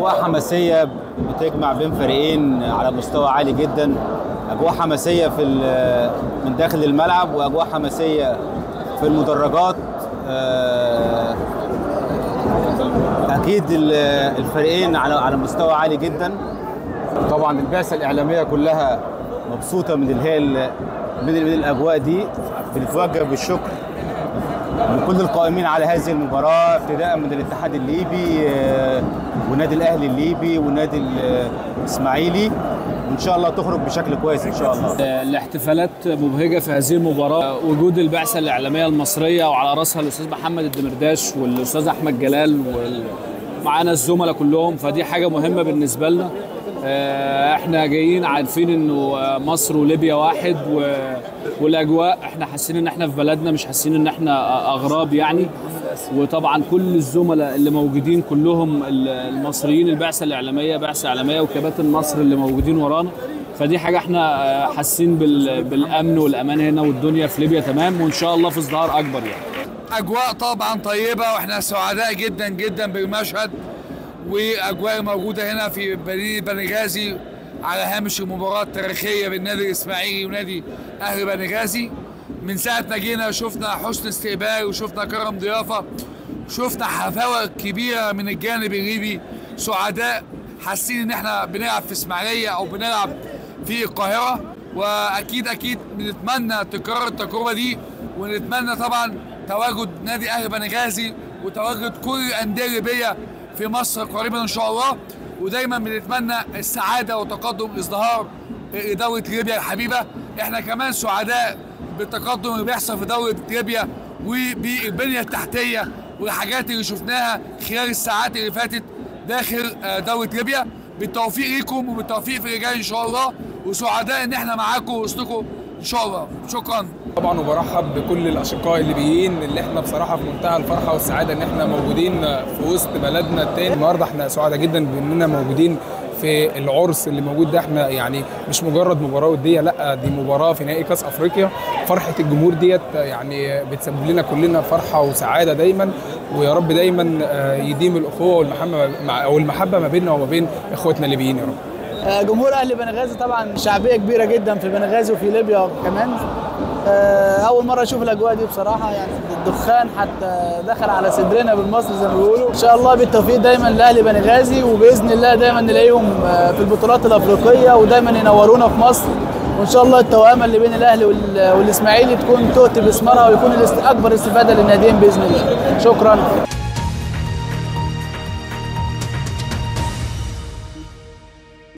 اجواء حماسيه بتجمع بين فريقين على مستوى عالي جدا اجواء حماسيه في ال- من داخل الملعب واجواء حماسيه في المدرجات آه، اكيد ال- الفريقين على على مستوى عالي جدا طبعا البعثه الاعلاميه كلها مبسوطه من اللي هي ال- من من الاجواء دي بنتوجه بالشكر لكل القائمين على هذه المباراة ابتداء من الاتحاد الليبي آه، والنادي الأهلي الليبي والنادي ال- الإسماعيلي وإن شاء الله تخرج بشكل كويس إن شاء الله الاحتفالات مبهجة في هذه المباراة وجود البعثة الإعلامية المصرية وعلى رأسها الأستاذ محمد الدمرداش والأستاذ أحمد جلال ومعانا الزملاء كلهم فدي حاجة مهمة بالنسبة لنا آه، احنا جايين عارفين انه آه، مصر وليبيا واحد و... والاجواء احنا حاسين ان احنا في بلدنا مش حاسين ان احنا اغراب يعني وطبعا كل الزملاء اللي موجودين كلهم ال- المصريين البعثه الاعلاميه بعثه اعلاميه وكباتن مصر اللي موجودين ورانا فدي حاجه احنا آه، حاسين بال... بالامن والامان هنا والدنيا في ليبيا تمام وان شاء الله في ازدهار اكبر يعني اجواء طبعا طيبه واحنا سعداء جدا جدا بالمشهد واجواء موجوده هنا في مدينه بنغازي على هامش المباراه التاريخيه بين نادي الاسماعيلي ونادي اهل بنغازي من ساعه ما جينا شفنا حسن استقبال وشفنا كرم ضيافه شفنا حفاوه كبيره من الجانب الليبي سعداء حاسين ان احنا بنلعب في اسماعيليه او بنلعب في القاهره واكيد اكيد بنتمنى تكرار التجربه دي ونتمنى طبعا تواجد نادي اهلي بنغازي وتواجد كل الانديه الليبيه في مصر قريبا ان شاء الله ودايما بنتمنى السعاده وتقدم ازدهار لدوله ليبيا الحبيبه احنا كمان سعداء بالتقدم اللي بيحصل في دوله ليبيا وبالبنيه التحتيه والحاجات اللي شفناها خلال الساعات اللي فاتت داخل آه، دوله ليبيا بالتوفيق ليكم وبالتوفيق في اللي جاي ان شاء الله وسعداء ان احنا معاكم وسطكم ان شاء الله شكرا طبعا وبرحب بكل الاشقاء الليبيين اللي احنا بصراحه في منتهى الفرحه والسعاده ان احنا موجودين في وسط بلدنا التاني النهارده احنا سعداء جدا باننا موجودين في العرس اللي موجود ده احنا يعني مش مجرد مباراه وديه لا دي مباراه في نهائي كاس افريقيا فرحه الجمهور ديت يعني بتسبب لنا كلنا فرحه وسعاده دايما ويا رب دايما آه، يديم الاخوه والمحبه مع او المحبه ما بيننا وما بين اخواتنا الليبيين يا رب آه، جمهور اهل بنغازي طبعا شعبيه كبيره جدا في بنغازي وفي ليبيا كمان آه، اول مره اشوف الاجواء دي بصراحه يعني الدخان حتى دخل على صدرنا بالمصري زي ما بيقولوا ان شاء الله بالتوفيق دايما لاهل بنغازي وباذن الله دايما نلاقيهم آه، في البطولات الافريقيه ودايما ينورونا في مصر وان شاء الله التوامه اللي بين الاهلي وال- والاسماعيلي تكون تؤتي بثمارها ويكون الاست- اكبر استفاده للناديين باذن الله شكرا